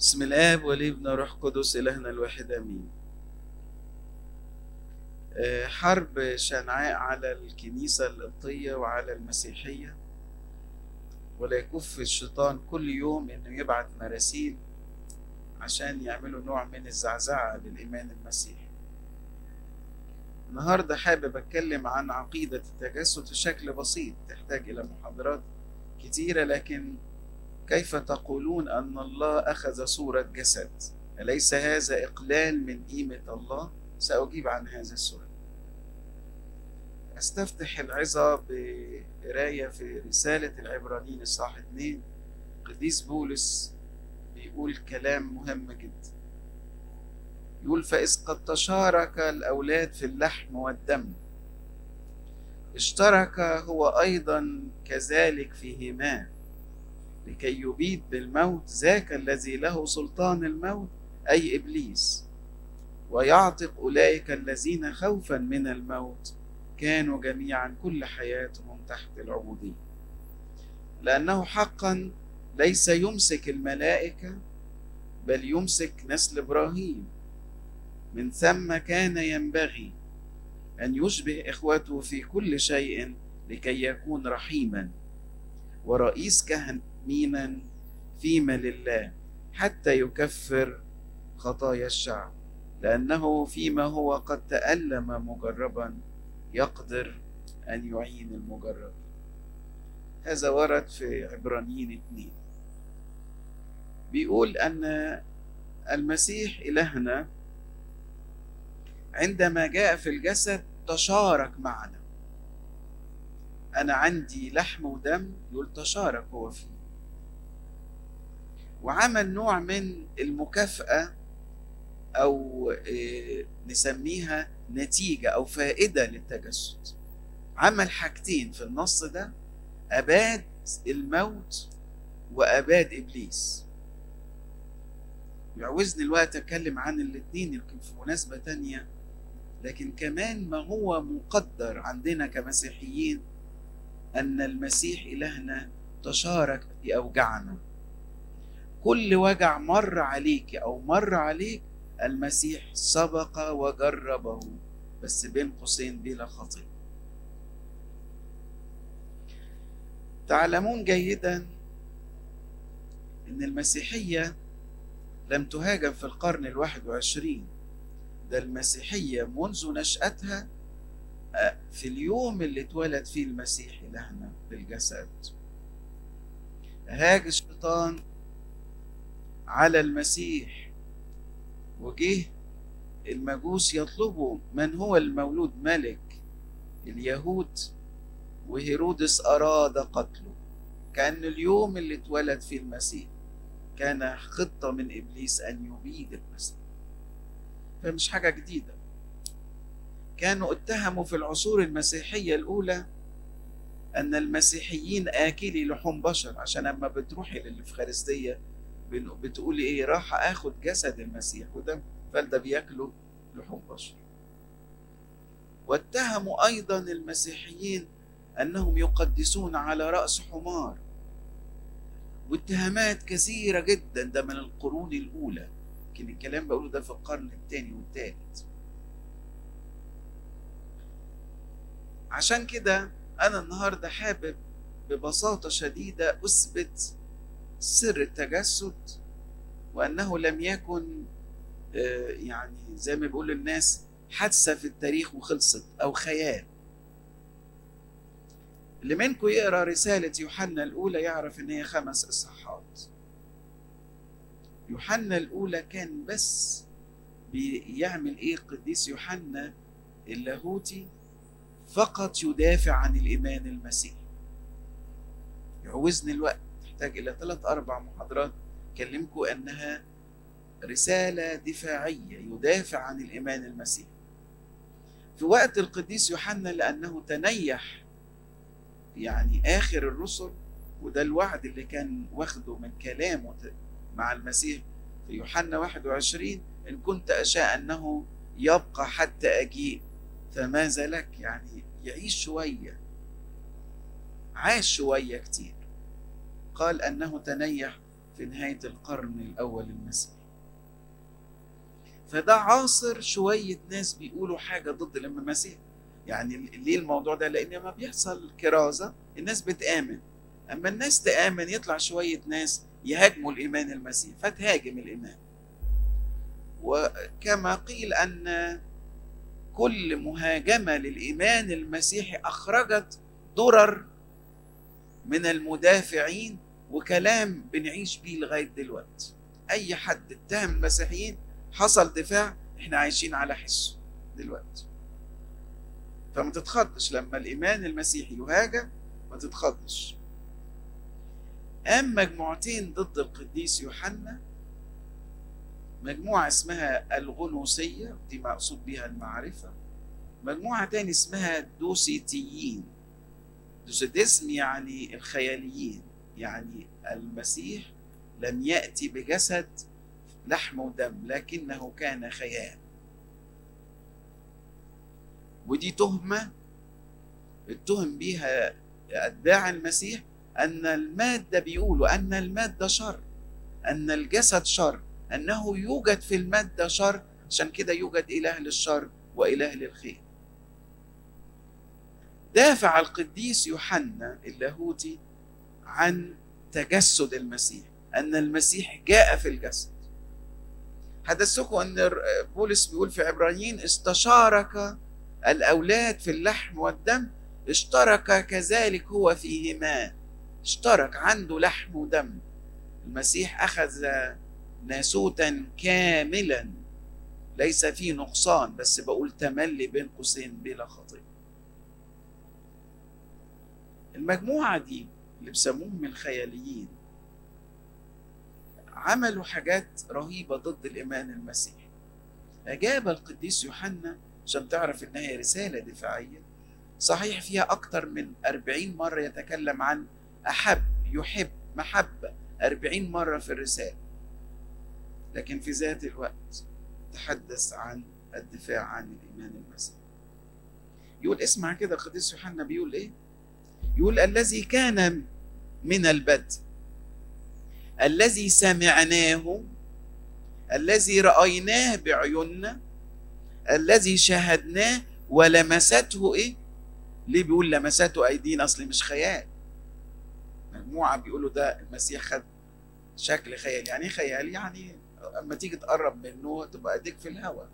بسم الآب والابن والروح القدس إلهنا الواحد آمين. آه، حرب شنعاء على الكنيسة القبطية وعلى المسيحية ولا يكف الشيطان كل يوم إنه يبعت مراسيل عشان يعملوا نوع من الزعزعة للإيمان المسيحي. النهاردة حابب أتكلم عن عقيدة التجسد بشكل بسيط تحتاج إلى محاضرات كتيرة لكن كيف تقولون أن الله أخذ صورة جسد أليس هذا إقلال من قيمة الله سأجيب عن هذا السؤال أستفتح العظة بقراية في رسالة العبرانيين الصح 2 قديس بولس بيقول كلام مهم جدا يقول فإذ قد تشارك الأولاد في اللحم والدم اشترك هو أيضا كذلك فيهما لكي يبيد بالموت ذاك الذي له سلطان الموت أي إبليس ويعتق أولئك الذين خوفا من الموت كانوا جميعا كل حياتهم تحت العبودية لأنه حقا ليس يمسك الملائكة بل يمسك نسل إبراهيم من ثم كان ينبغي أن يشبه إخوته في كل شيء لكي يكون رحيما ورئيس كهنة مينا فيما لله حتى يكفر خطايا الشعب لأنه فيما هو قد تألم مجربا يقدر أن يعين المجرب هذا ورد في عبرانيين اتنين بيقول أن المسيح إلهنا عندما جاء في الجسد تشارك معنا أنا عندي لحم ودم يقول تشارك هو فيه وعمل نوع من المكافأة أو نسميها نتيجة أو فائدة للتجسد عمل حاجتين في النص ده أباد الموت وأباد إبليس يعوزني الوقت أتكلم عن الاتنين يمكن في مناسبة تانية لكن كمان ما هو مقدر عندنا كمسيحيين أن المسيح إلهنا تشارك في أوجعنا كل وجع مر عليك أو مر عليك المسيح سبق وجربه بس بين قوسين بلا خطية تعلمون جيدا أن المسيحية لم تهاجم في القرن الواحد وعشرين ده المسيحية منذ نشأتها في اليوم اللي اتولد فيه المسيح إلهنا بالجسد هاج الشيطان على المسيح وجه المجوس يطلبوا من هو المولود ملك اليهود وهيرودس أراد قتله كان اليوم اللي اتولد فيه المسيح كان خطة من إبليس أن يبيد المسيح فمش حاجة جديدة كانوا اتهموا في العصور المسيحية الأولى أن المسيحيين آكلي لحوم بشر عشان أما بتروحي للإفخارستية بتقولي إيه راح آخد جسد المسيح وده فده بياكلوا لحوم بشر واتهموا أيضا المسيحيين أنهم يقدسون على رأس حمار واتهامات كثيرة جدا ده من القرون الأولى لكن الكلام بقوله ده في القرن الثاني والثالث عشان كده أنا النهاردة حابب ببساطة شديدة أثبت سر التجسد وأنه لم يكن يعني زي ما بيقول الناس حادثة في التاريخ وخلصت أو خيال اللي منكم يقرأ رسالة يوحنا الأولى يعرف إن هي خمس إصحاحات يوحنا الأولى كان بس بيعمل إيه قديس يوحنا اللاهوتي فقط يدافع عن الإيمان المسيحي يعوزني الوقت تحتاج إلى ثلاث أربع محاضرات كلمكم أنها رسالة دفاعية يدافع عن الإيمان المسيحي في وقت القديس يوحنا لأنه تنيح يعني آخر الرسل وده الوعد اللي كان واخده من كلامه مع المسيح في يوحنا 21 إن كنت أشاء أنه يبقى حتى أجيء فماذا لك يعني يعيش شوية عاش شوية كتير قال أنه تنيح في في نهاية القرن الأول المسيحي فده عاصر شوية ناس بيقولوا حاجة ضد المسيح يعني ليه الموضوع ده لأن لما بيحصل كرازة الناس بتآمن أما الناس تآمن يطلع شوية ناس يهاجموا الإيمان المسيح فتهاجم الإيمان وكما قيل أن كل مهاجمة للإيمان المسيحي أخرجت درر من المدافعين وكلام بنعيش بيه لغاية دلوقتي أي حد اتهم المسيحيين حصل دفاع احنا عايشين على حسه دلوقتي فما تتخضش لما الإيمان المسيحي يهاجم ما تتخضش قام مجموعتين ضد القديس يوحنا مجموعة اسمها الغنوصية دي مقصود بها المعرفة مجموعة تاني اسمها دوسيتيين دوسيتيزم يعني الخياليين يعني المسيح لم يأتي بجسد لحم ودم لكنه كان خيال ودي تهمة اتهم بيها أتباع المسيح أن المادة بيقولوا أن المادة شر أن الجسد شر أنه يوجد في المادة شر عشان كده يوجد إله للشر وإله للخير دافع القديس يوحنا اللاهوتي عن تجسد المسيح أن المسيح جاء في الجسد حدثكم أن بولس بيقول في عبرانيين استشارك الأولاد في اللحم والدم اشترك كذلك هو فيهما اشترك عنده لحم ودم المسيح أخذ ناسوتا كاملا ليس فيه نقصان بس بقول تملي بين قوسين بلا خطيئة المجموعة دي اللي بسموهم الخياليين عملوا حاجات رهيبة ضد الإيمان المسيحي أجاب القديس يوحنا عشان تعرف إنها هي رسالة دفاعية صحيح فيها أكتر من أربعين مرة يتكلم عن أحب يحب محبة أربعين مرة في الرسالة لكن في ذات الوقت تحدث عن الدفاع عن الإيمان المسيحي يقول اسمع كده القديس يوحنا بيقول إيه يقول الذي كان من البدء الذي سمعناه الذي رأيناه بعيوننا الذي شاهدناه ولمسته ايه ليه بيقول لمسته ايدينا اصل مش خيال مجموعه بيقولوا ده المسيح خد شكل خيال يعني ايه خيال يعني اما تيجي تقرب منه تبقى ايديك في الهواء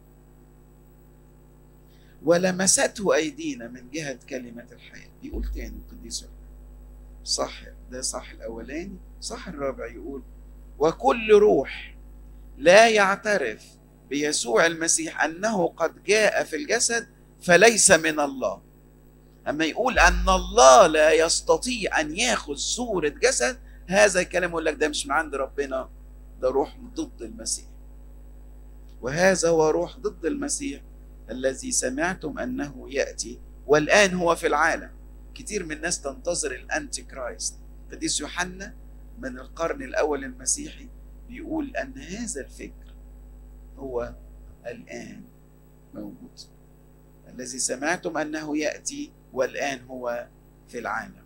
ولمسته ايدينا من جهه كلمه الحياه بيقول تاني القديس صح ده صح الاولاني صح الرابع يقول وكل روح لا يعترف بيسوع المسيح انه قد جاء في الجسد فليس من الله اما يقول ان الله لا يستطيع ان ياخذ صوره جسد هذا الكلام يقول لك ده مش من عند ربنا ده روح ضد المسيح وهذا هو روح ضد المسيح الذي سمعتم انه ياتي والان هو في العالم كتير من الناس تنتظر الانتي كرايست قديس يوحنا من القرن الاول المسيحي بيقول ان هذا الفكر هو الان موجود الذي سمعتم انه ياتي والان هو في العالم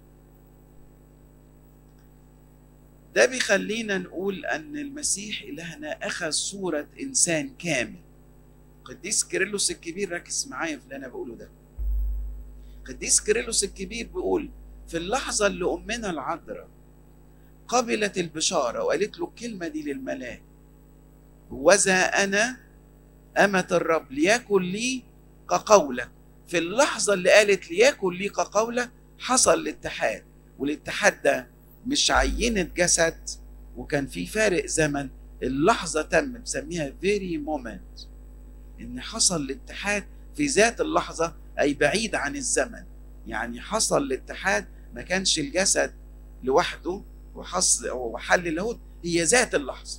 ده بيخلينا نقول ان المسيح الهنا اخذ صوره انسان كامل قديس كيرلس الكبير ركز معايا في اللي انا بقوله ده قديس كيرلس الكبير بيقول في اللحظه اللي امنا العذراء قبلت البشاره وقالت له الكلمه دي للملاك وذا انا امه الرب ليكن لي كقولك في اللحظه اللي قالت ليكن لي كقولك حصل الاتحاد والاتحاد ده مش عينة جسد وكان في فارق زمن اللحظة تم بسميها فيري مومنت إن حصل الاتحاد في ذات اللحظة أي بعيد عن الزمن يعني حصل الاتحاد ما كانش الجسد لوحده وحصل وحل اللاهوت هي ذات اللحظة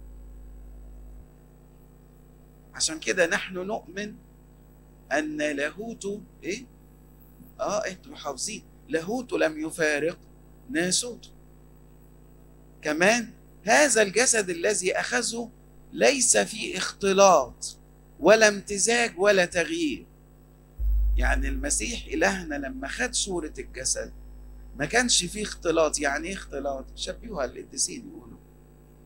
عشان كده نحن نؤمن أن لاهوته إيه؟ آه أنتوا حافظين لاهوته لم يفارق ناسوته كمان هذا الجسد الذي اخذه ليس فيه اختلاط ولا امتزاج ولا تغيير يعني المسيح الهنا لما خد صوره الجسد ما كانش فيه اختلاط يعني ايه اختلاط شبيهها القديسين يقولوا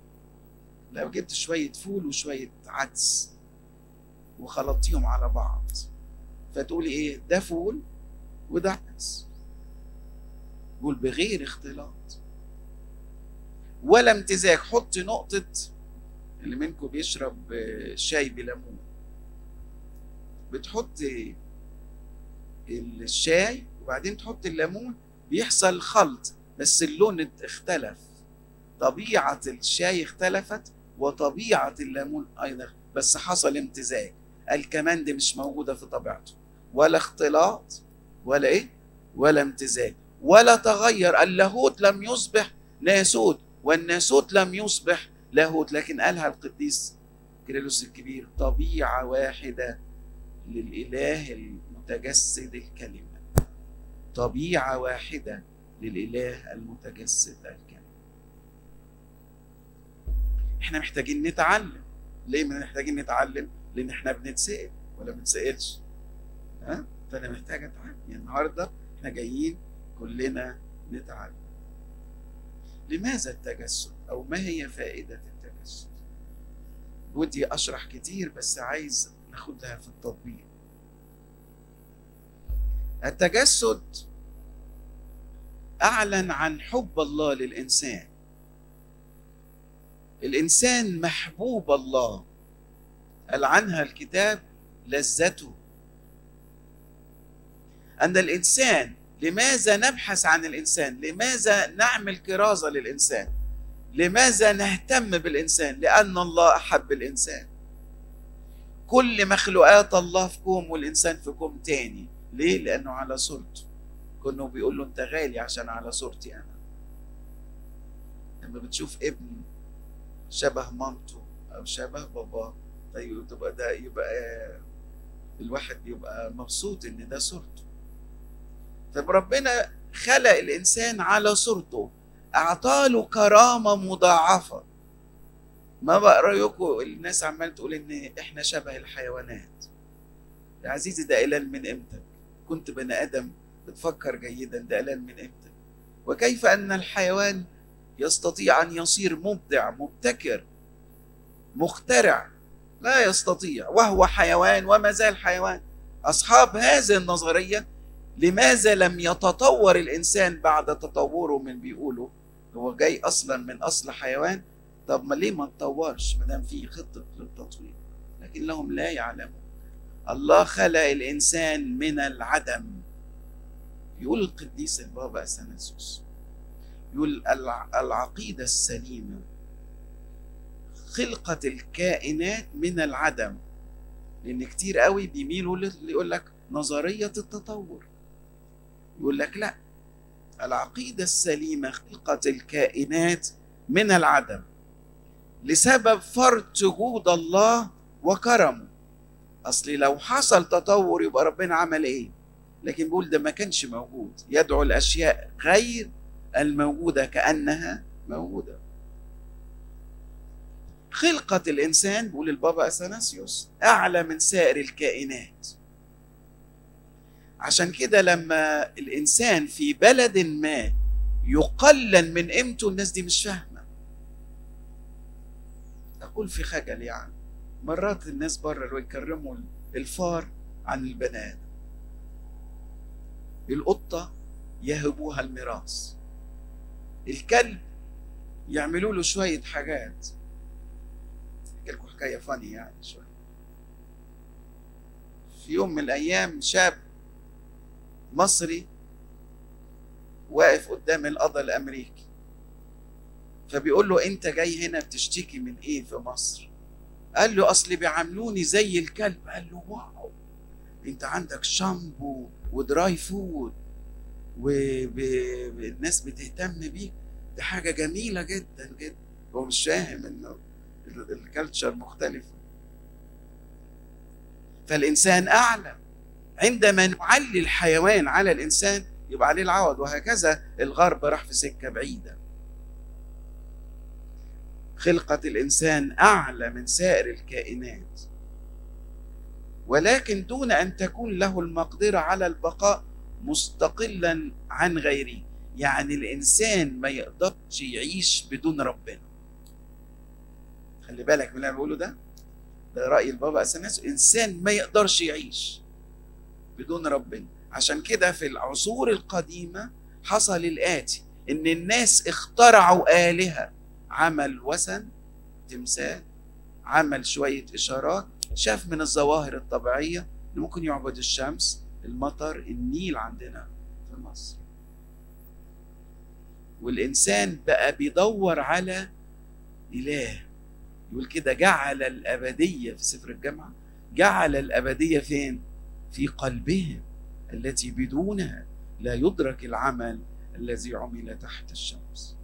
لو جبت شوية فول وشوية عدس وخلطتيهم على بعض فتقولي ايه ده فول وده عدس قول بغير اختلاط ولا امتزاج حط نقطة اللي منكم بيشرب شاي بليمون بتحط الشاي وبعدين تحط الليمون بيحصل خلط بس اللون اختلف طبيعة الشاي اختلفت وطبيعة الليمون أيضا بس حصل امتزاج الكمند مش موجودة في طبيعته ولا اختلاط ولا ايه ولا امتزاج ولا تغير اللاهوت لم يصبح ناسوت والناسوت لم يصبح لاهوت لكن قالها القديس كيرلس الكبير طبيعة واحدة للإله المتجسد الكلمة طبيعة واحدة للإله المتجسد الكلمة احنا محتاجين نتعلم ليه محتاجين نتعلم لان احنا بنتسأل ولا بنتسألش ها فانا محتاج اتعلم يعني النهارده احنا جايين كلنا نتعلم لماذا التجسد او ما هي فائده التجسد ودي اشرح كتير بس عايز ناخدها في التطبيق التجسد اعلن عن حب الله للانسان الانسان محبوب الله قال عنها الكتاب لذته ان الانسان لماذا نبحث عن الانسان لماذا نعمل كرازه للانسان لماذا نهتم بالانسان لان الله احب الانسان كل مخلوقات الله في كوم والانسان في كوم تاني ليه لانه على صورته كانه بيقول له انت غالي عشان على صورتي انا لما بتشوف ابن شبه مامته او شبه باباه طيب تبقى ده يبقى الواحد بيبقى مبسوط ان ده صورته طب ربنا خلق الانسان على صورته اعطاله كرامه مضاعفه ما بقى رايكم الناس عمال تقول ان احنا شبه الحيوانات يا عزيزي ده اعلان من امتى كنت بني ادم بتفكر جيدا ده اعلان من امتى وكيف ان الحيوان يستطيع ان يصير مبدع مبتكر مخترع لا يستطيع وهو حيوان وما زال حيوان اصحاب هذه النظريه لماذا لم يتطور الانسان بعد تطوره من بيقولوا هو جاي اصلا من اصل حيوان طب ما ليه ما تطورش ما دام في خطه للتطوير لكن لهم لا يعلمون الله خلق الانسان من العدم يقول القديس البابا اثناسيوس يقول العقيده السليمه خلقة الكائنات من العدم لأن كتير قوي بيميلوا اللي يقول لك نظرية التطور يقول لك لا العقيدة السليمة خلقة الكائنات من العدم لسبب فرط جود الله وكرمه أصل لو حصل تطور يبقى ربنا عمل إيه لكن بيقول ده ما كانش موجود يدعو الأشياء غير الموجودة كأنها موجودة خلقة الإنسان بيقول البابا أثناسيوس أعلى من سائر الكائنات عشان كده لما الإنسان في بلد ما يقلل من قيمته الناس دي مش فاهمة أقول في خجل يعني مرات الناس بره يكرموا الفار عن البني آدم القطة يهبوها الميراث الكلب يعملوا له شوية حاجات احكي لكم حكايه فاني يعني شويه في يوم من الايام شاب مصري واقف قدام القضاء الامريكي فبيقول له انت جاي هنا بتشتكي من ايه في مصر قال له اصل بيعاملوني زي الكلب قال له واو انت عندك شامبو ودراي فود والناس بتهتم بيك دي حاجه جميله جدا جدا هو مش فاهم انه الكالتشر مختلفة فالإنسان أعلى عندما نعلي الحيوان على الإنسان يبقى عليه العوض وهكذا الغرب راح في سكة بعيدة خلقة الإنسان أعلى من سائر الكائنات ولكن دون أن تكون له المقدرة على البقاء مستقلا عن غيره يعني الإنسان ما يقدرش يعيش بدون ربنا خلي بالك من اللي انا بقوله ده ده راي البابا اثناسيوس انسان ما يقدرش يعيش بدون ربنا عشان كده في العصور القديمه حصل الاتي ان الناس اخترعوا الهه عمل وثن تمثال عمل شويه اشارات شاف من الظواهر الطبيعيه ان ممكن يعبد الشمس المطر النيل عندنا في مصر والإنسان بقى بيدور على إله يقول كده جعل الأبدية في سفر الجامعة جعل الأبدية فين؟ في قلبهم التي بدونها لا يدرك العمل الذي عمل تحت الشمس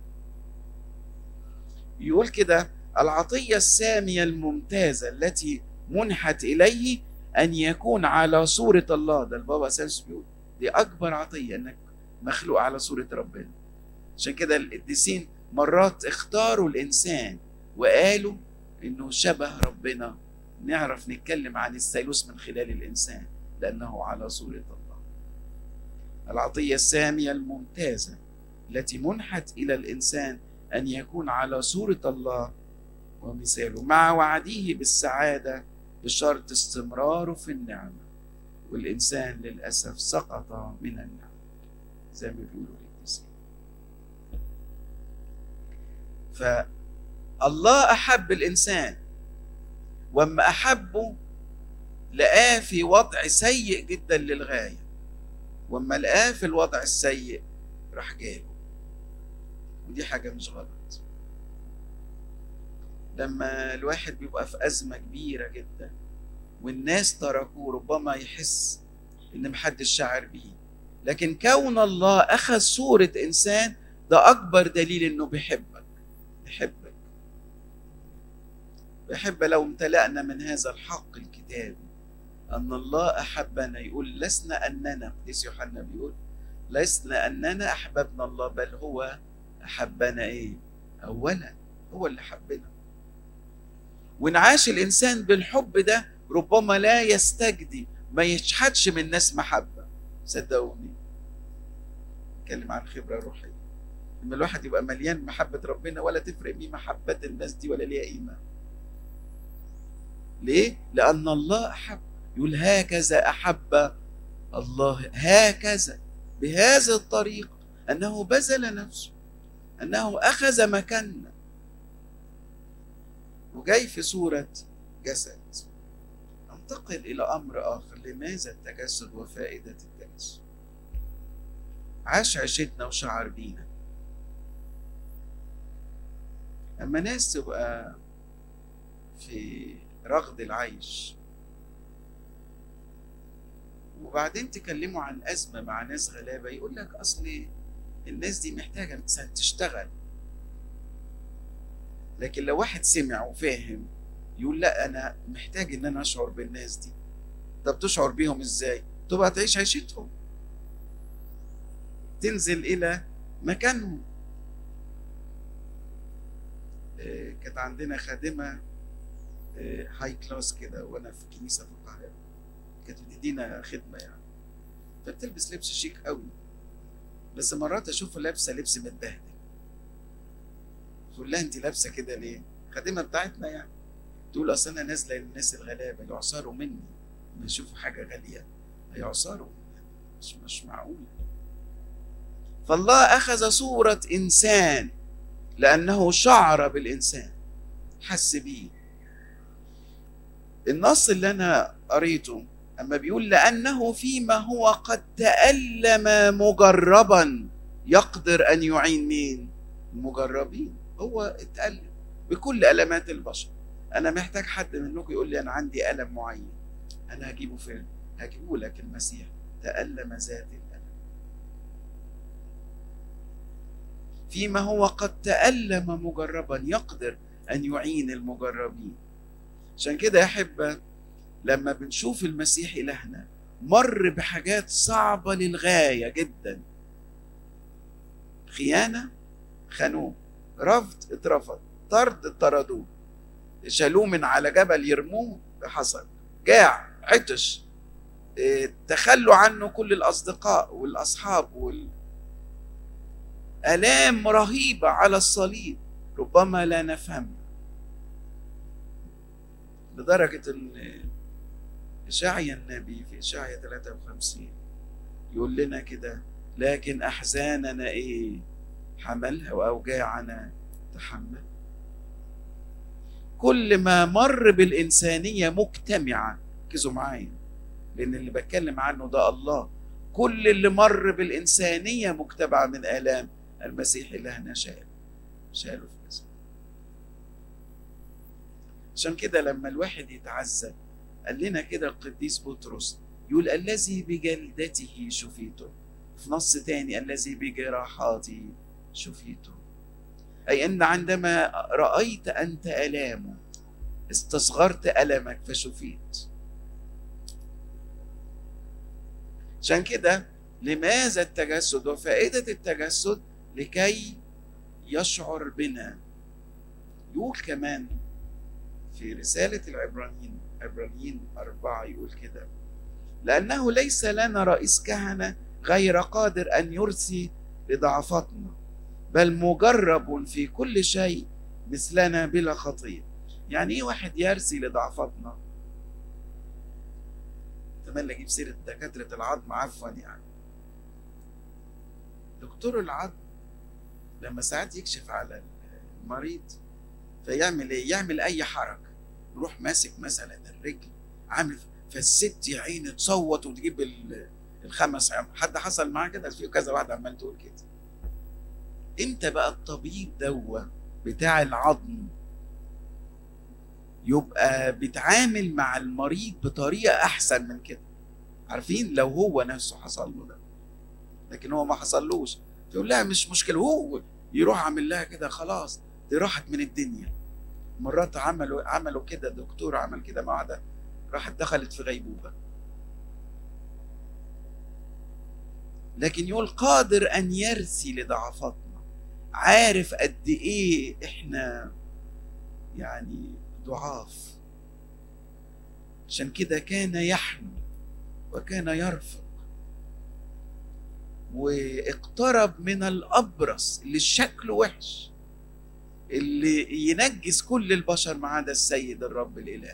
يقول كده العطية السامية الممتازة التي منحت إليه أن يكون على صورة الله ده البابا سانس بيقول دي أكبر عطية أنك مخلوق على صورة ربنا عشان كده القديسين مرات اختاروا الإنسان وقالوا إنه شبه ربنا نعرف نتكلم عن الثالوث من خلال الإنسان لأنه على صورة الله العطية السامية الممتازة التي منحت إلى الإنسان أن يكون على صورة الله ومثاله مع وعده بالسعادة بشرط استمراره في النعمة والإنسان للأسف سقط من النعمة زي ما بيقولوا القديسين فالله أحب الإنسان وأما أحبه لقاه في وضع سيء جدا للغاية وأما لقاه في الوضع السيء راح جابه ودي حاجة مش غلط لما الواحد بيبقى في أزمة كبيرة جدا والناس تركوه ربما يحس إن محدش شعر بيه لكن كون الله أخذ صورة إنسان ده أكبر دليل إنه بيحبك بيحبك بيحب لو امتلأنا من هذا الحق الكتابي أن الله أحبنا يقول لسنا أننا قديس يوحنا بيقول لسنا أننا أحببنا الله بل هو أحبنا إيه؟ أولا هو اللي حبنا وانعاش الإنسان بالحب ده ربما لا يستجدي ما يشحتش من الناس محبة صدقوني اتكلم عن خبرة روحية لما الواحد يبقى مليان محبة ربنا ولا تفرق بيه محبة الناس دي ولا ليها قيمة ليه؟ لأن الله أحب يقول هكذا أحب الله هكذا بهذا الطريق أنه بذل نفسه أنه أخذ مكاننا وجاي في صورة جسد انتقل إلى أمر آخر لماذا التجسد وفائدة التجسد عاش عيشتنا وشعر بينا أما ناس تبقى في رغد العيش وبعدين تكلموا عن أزمة مع ناس غلابة يقول لك أصل الناس دي محتاجة تشتغل لكن لو واحد سمع وفاهم يقول لا أنا محتاج إن أنا أشعر بالناس دي طب تشعر بيهم إزاي؟ تبقى تعيش عيشتهم تنزل إلى مكانهم كانت عندنا خادمة هاي كلاس كده وأنا في كنيسة في القاهرة كانت بتدينا خدمة يعني فبتلبس لبس شيك قوي بس مرات أشوفها لابسة لبس متبهدل تقول لها أنت لابسة كده ليه؟ خادمة بتاعتنا يعني تقول أصل أنا نازلة للناس الغلابة يعصروا مني لما يشوفوا حاجة غالية هيعصروا مش مش معقول فالله أخذ صورة إنسان لأنه شعر بالإنسان حس بيه النص اللي أنا قريته أما بيقول لأنه فيما هو قد تألم مجربا يقدر أن يعين مين المجربين هو اتألم بكل ألمات البشر أنا محتاج حد منكم يقول لي أنا عندي ألم معين أنا هجيبه فين هجيبه لك المسيح تألم ذات الألم فيما هو قد تألم مجربا يقدر أن يعين المجربين عشان كده يا أحبة لما بنشوف المسيح إلهنا مر بحاجات صعبة للغاية جدا خيانة خانوه رفض اترفض طرد اتطردوه شالوه من على جبل يرموه حصل جاع عطش اه تخلوا عنه كل الأصدقاء والأصحاب وال... آلام رهيبة على الصليب ربما لا نفهمها لدرجة إن إشعيا النبي في إشعيا 53 يقول لنا كده لكن أحزاننا إيه حملها وأوجاعنا تحمل كل ما مر بالإنسانية مجتمعة ركزوا معايا لأن اللي بتكلم عنه ده الله كل اللي مر بالإنسانية مجتمعة من آلام المسيح إلهنا شال شاله في الجسد عشان كده لما الواحد يتعذب قال لنا كده القديس بطرس يقول الذي بجلدته شفيته في نص تاني الذي بجراحاته شفيته أي أن عندما رأيت أنت ألامه استصغرت ألمك فشفيت عشان كده لماذا التجسد وفائدة التجسد لكي يشعر بنا يقول كمان في رسالة العبرانيين عبرانيين أربعة يقول كده لأنه ليس لنا رئيس كهنة غير قادر أن يرثي لضعفاتنا بل مجرب في كل شيء مثلنا بلا خطية يعني ايه واحد يرثي لضعفاتنا اتمنى اجيب سيره دكاتره العظم عفوا يعني دكتور العظم لما ساعات يكشف على المريض فيعمل ايه يعمل اي حركه يروح ماسك مثلا الرجل عامل فالست يا عيني تصوت وتجيب الخمس حد حصل معاه كده في كذا واحد عمال تقول كده امتى بقى الطبيب دوا بتاع العظم يبقى بيتعامل مع المريض بطريقه احسن من كده عارفين لو هو نفسه حصل له ده لكن هو ما حصلوش يقول لها مش مشكله هو يروح عامل لها كده خلاص دي راحت من الدنيا مرات عملوا عملوا كده دكتور عمل كده مع ده راحت دخلت في غيبوبه لكن يقول قادر ان يرثي لضعفاتنا عارف قد ايه احنا يعني ضعاف عشان كده كان يحمل وكان يرفق واقترب من الابرص اللي شكله وحش اللي ينجس كل البشر ما عدا السيد الرب الاله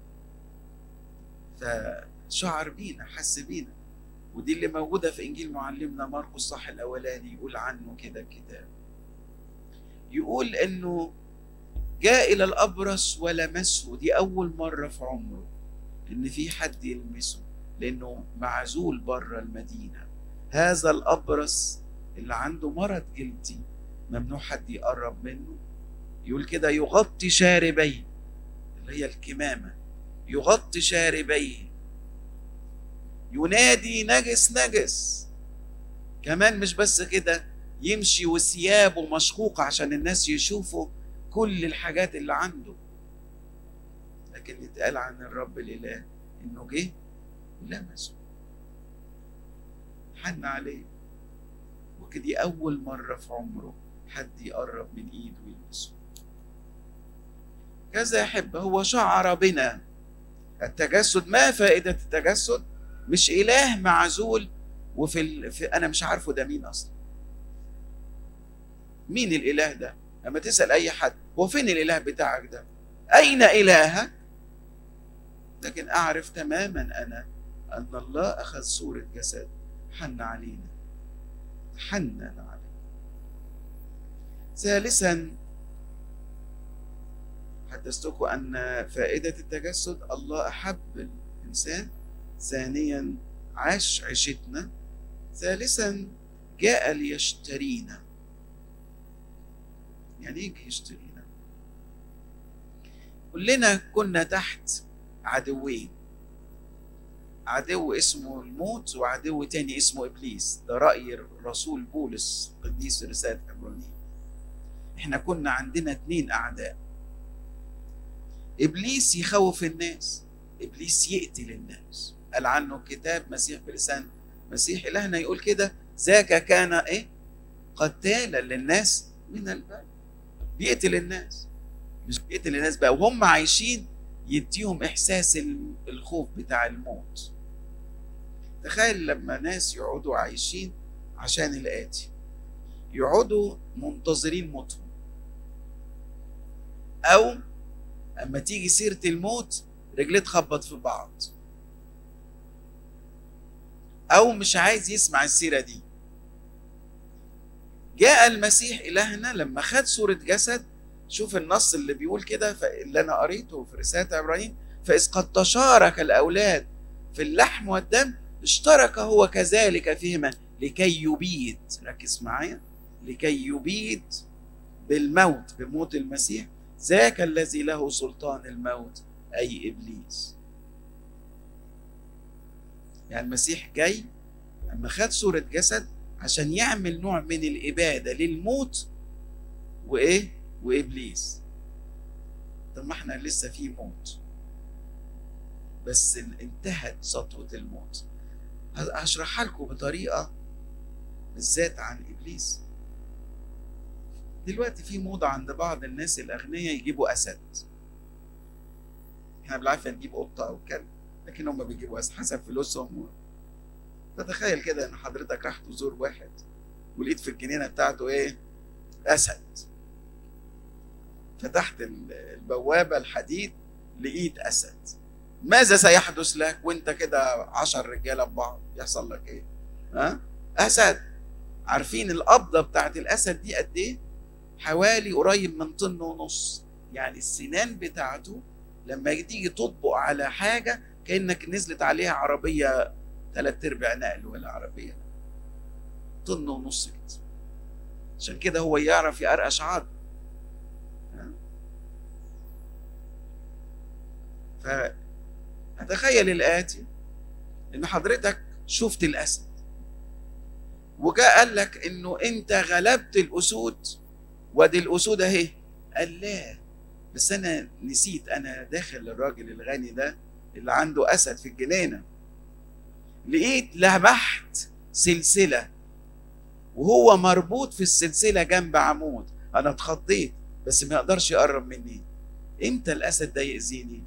فشعر بينا حس بينا ودي اللي موجوده في انجيل معلمنا مرقس الصح الاولاني يقول عنه كده الكتاب يقول انه جاء الى الابرص ولمسه دي اول مره في عمره ان في حد يلمسه لانه معزول بره المدينه هذا الابرص اللي عنده مرض جلدي ممنوع حد يقرب منه يقول كده يغطي شاربيه اللي هي الكمامه يغطي شاربيه ينادي نجس نجس كمان مش بس كده يمشي وثيابه مشقوقة عشان الناس يشوفوا كل الحاجات اللي عنده لكن يتقال عن الرب الإله إنه جه لمسه حن عليه وكدي أول مرة في عمره حد يقرب من إيده ويلمسه كذا يحب هو شعر بنا التجسد ما فائدة التجسد مش إله معزول وفي ال... في أنا مش عارفه ده مين أصلا مين الإله ده لما تسأل أي حد هو فين الإله بتاعك ده أين إلهك لكن أعرف تماما أنا أن الله أخذ صورة جسد حن علينا حنن علينا ثالثا حدثتكم أن فائدة التجسد الله أحب الإنسان ثانيا عاش عيشتنا ثالثا جاء ليشترينا يعني ايه يشترينا كلنا كنا تحت عدوين عدو اسمه الموت وعدو تاني اسمه ابليس ده راي الرسول بولس قديس رساله عبرانيين احنا كنا عندنا اتنين اعداء ابليس يخوف الناس ابليس يقتل الناس قال عنه الكتاب مسيح بلسان مسيح الهنا يقول كده ذاك كان ايه قتالا للناس من البلد بيقتل الناس مش بيقتل الناس بقى وهم عايشين يديهم احساس الخوف بتاع الموت تخيل لما ناس يقعدوا عايشين عشان الاتي يقعدوا منتظرين موتهم او اما تيجي سيره الموت رجليه تخبط في بعض او مش عايز يسمع السيره دي جاء المسيح الهنا لما خد صوره جسد شوف النص اللي بيقول كده اللي انا قريته في رساله ابراهيم فاذ قد تشارك الاولاد في اللحم والدم اشترك هو كذلك فيهما لكي يبيد ركز معايا لكي يبيد بالموت بموت المسيح ذاك الذي له سلطان الموت اي ابليس يعني المسيح جاي لما خد صورة جسد عشان يعمل نوع من الإبادة للموت وإيه؟ وإبليس طب ما احنا لسه في موت بس انتهت سطوة الموت هشرحها لكم بطريقة بالذات عن إبليس دلوقتي في موضة عند بعض الناس الأغنياء يجيبوا أسد احنا بالعافية نجيب قطة أو كلب لكن هم بيجيبوا أسد حسب فلوسهم فتخيل كده إن حضرتك راح تزور واحد ولقيت في الجنينة بتاعته إيه؟ أسد فتحت البوابة الحديد لقيت أسد ماذا سيحدث لك وانت كده عشر رجالة ببعض يحصل لك ايه ها أسد عارفين القبضة بتاعت الأسد دي قد ايه حوالي قريب من طن ونص يعني السنان بتاعته لما تيجي تطبق على حاجة كأنك نزلت عليها عربية ثلاث ارباع نقل ولا عربية طن ونص كده عشان كده هو يعرف يقرقش عظم فتخيل الآتي إن حضرتك شفت الأسد وجاء قال لك إنه أنت غلبت الأسود وادي الأسود أهي قال لا بس أنا نسيت أنا داخل الراجل الغني ده اللي عنده أسد في الجنينة لقيت لمحت سلسلة وهو مربوط في السلسلة جنب عمود أنا اتخضيت بس ما يقدرش يقرب مني امتى الأسد ده يأذيني؟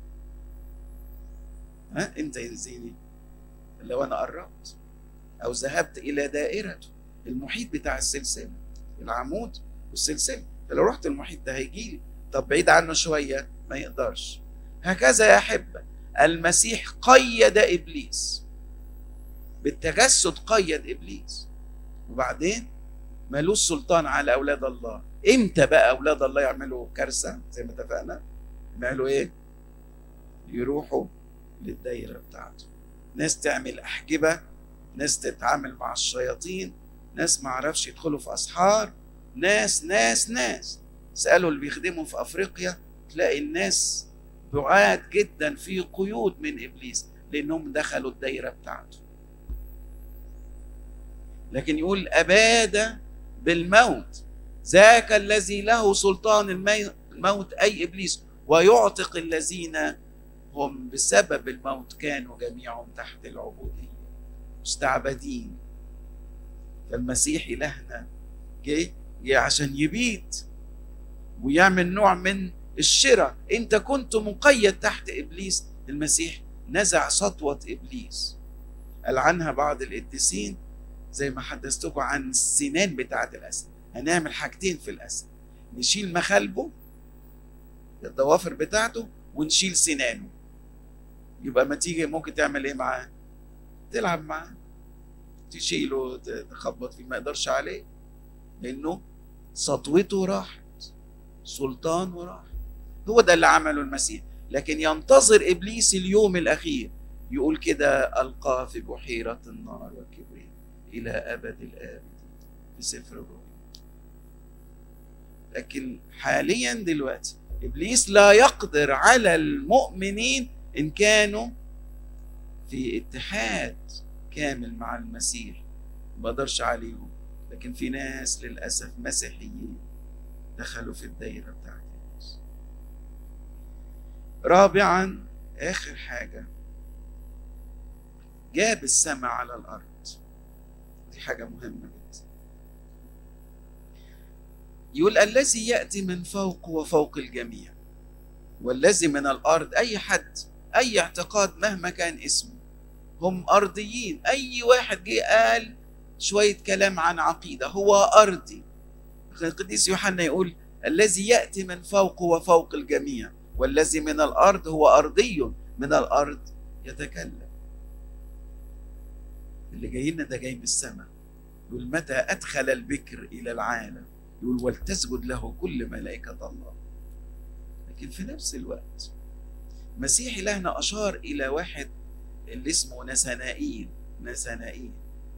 ها امتى يأذيني؟ لو أنا قربت أو ذهبت إلى دائرته المحيط بتاع السلسلة العمود والسلسلة فلو رحت المحيط ده هيجيلي طب بعيد عنه شوية ما يقدرش هكذا يا أحبة المسيح قيد إبليس بالتجسد قيد إبليس وبعدين ملوش سلطان على أولاد الله إمتى بقى أولاد الله يعملوا كارثة زي ما اتفقنا يعملوا إيه يروحوا للدايرة بتاعته ناس تعمل أحجبة ناس تتعامل مع الشياطين ناس ما عرفش يدخلوا في أسحار ناس ناس ناس سألوا اللي بيخدموا في أفريقيا تلاقي الناس بعاد جدا في قيود من إبليس لأنهم دخلوا الدايرة بتاعته لكن يقول أباد بالموت ذاك الذي له سلطان الموت أي إبليس ويعتق الذين هم بسبب الموت كانوا جميعهم تحت العبودية مستعبدين فالمسيح إلهنا جه جه عشان يبيد ويعمل نوع من الشراء انت كنت مقيد تحت ابليس المسيح نزع سطوة ابليس قال عنها بعض القديسين زي ما حدثتكم عن السنان بتاعة الاسد هنعمل حاجتين في الاسد نشيل مخالبه الضوافر بتاعته ونشيل سنانه يبقى ما تيجي ممكن تعمل ايه معاه تلعب معاه تشيله تخبط فيه ما يقدرش عليه لانه سطوته راحت سلطان وراح هو ده اللي عمله المسيح لكن ينتظر ابليس اليوم الاخير يقول كده القاه في بحيره النار والكبريت الى ابد الابد في سفر الرؤيا لكن حاليا دلوقتي ابليس لا يقدر على المؤمنين ان كانوا في اتحاد كامل مع المسيح ما قدرش عليهم لكن في ناس للاسف مسيحيين دخلوا في الدايره بتاعت الناس رابعا اخر حاجه جاب السماء على الارض دي حاجه مهمه جدا يقول الذي ياتي من فوق وفوق الجميع والذي من الارض اي حد اي اعتقاد مهما كان اسمه هم ارضيين اي واحد جه قال شويه كلام عن عقيده هو ارضي القديس يوحنا يقول الذي ياتي من فوق وفوق الجميع والذي من الارض هو ارضي من الارض يتكلم اللي جاي لنا ده جاي من السماء يقول متى ادخل البكر الى العالم يقول ولتسجد له كل ملائكه الله لكن في نفس الوقت مسيح إلهنا أشار إلى واحد اللي اسمه نسنائيل نسنائيل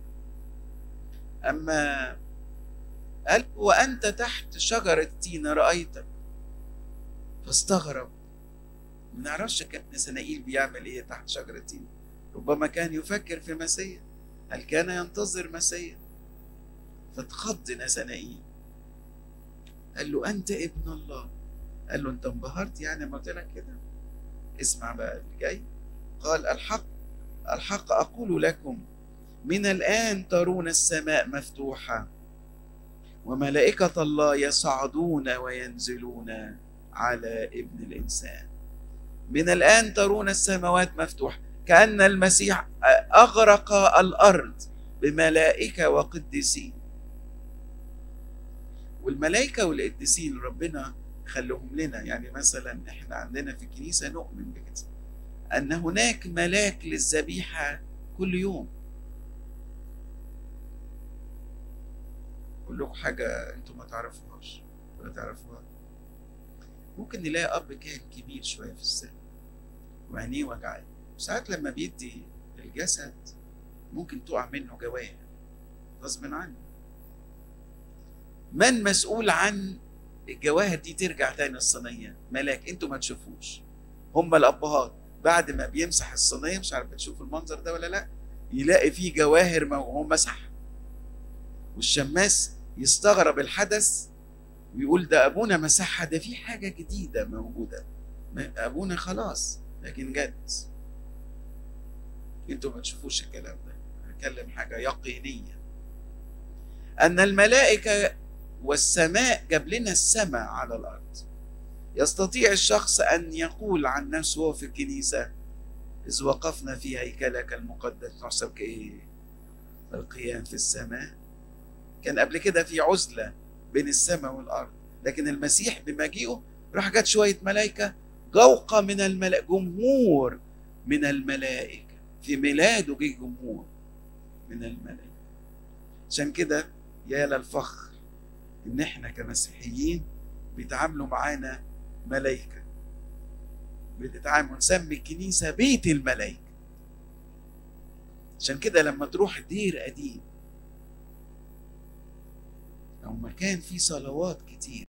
أما قال وأنت تحت شجرة تين رأيتك فاستغرب ما نعرفش كان نسنائيل بيعمل إيه تحت شجرة تين ربما كان يفكر في مسيا هل كان ينتظر مسيا فاتخض نسنائيل قال له أنت ابن الله قال له أنت انبهرت يعني ما قلت لك كده اسمع بقى اللي جاي قال الحق الحق أقول لكم من الآن ترون السماء مفتوحة وملائكة الله يصعدون وينزلون على ابن الإنسان من الآن ترون السماوات مفتوحة كأن المسيح أغرق الأرض بملائكة وقديسين والملائكة والقديسين ربنا خلوهم لنا يعني مثلا احنا عندنا في الكنيسة نؤمن بكده أن هناك ملاك للذبيحة كل يوم أقول لكم حاجة أنتم ما تعرفوهاش ولا تعرفوها ممكن نلاقي أب كان كبير شوية في السن وعينيه وجعاه وساعات لما بيدي الجسد ممكن تقع منه جواهر غصب عنه من مسؤول عن الجواهر دي ترجع تاني الصينية ملاك انتوا ما تشوفوش هم الأبهات بعد ما بيمسح الصينية مش عارف بتشوف المنظر ده ولا لا يلاقي فيه جواهر وهو مسح والشماس يستغرب الحدث ويقول ده أبونا مسحها ده في حاجة جديدة موجودة أبونا خلاص لكن جد انتوا ما تشوفوش الكلام ده هنتكلم حاجة يقينية أن الملائكة والسماء جاب لنا السماء على الأرض يستطيع الشخص أن يقول عن نفسه وهو في الكنيسة إذ وقفنا في هيكلك المقدس نحسب كإيه؟ القيام في السماء كان قبل كده في عزلة بين السماء والأرض لكن المسيح بمجيئه راح جت شوية ملائكة جوقة من الملائكة جمهور من الملائكة في ميلاده جه جمهور من الملائكة عشان كده يا للفخر ان احنا كمسيحيين بيتعاملوا معانا ملائكة بنتعامل نسمي الكنيسة بيت الملائكة عشان كده لما تروح دير قديم أو مكان فيه صلوات كتير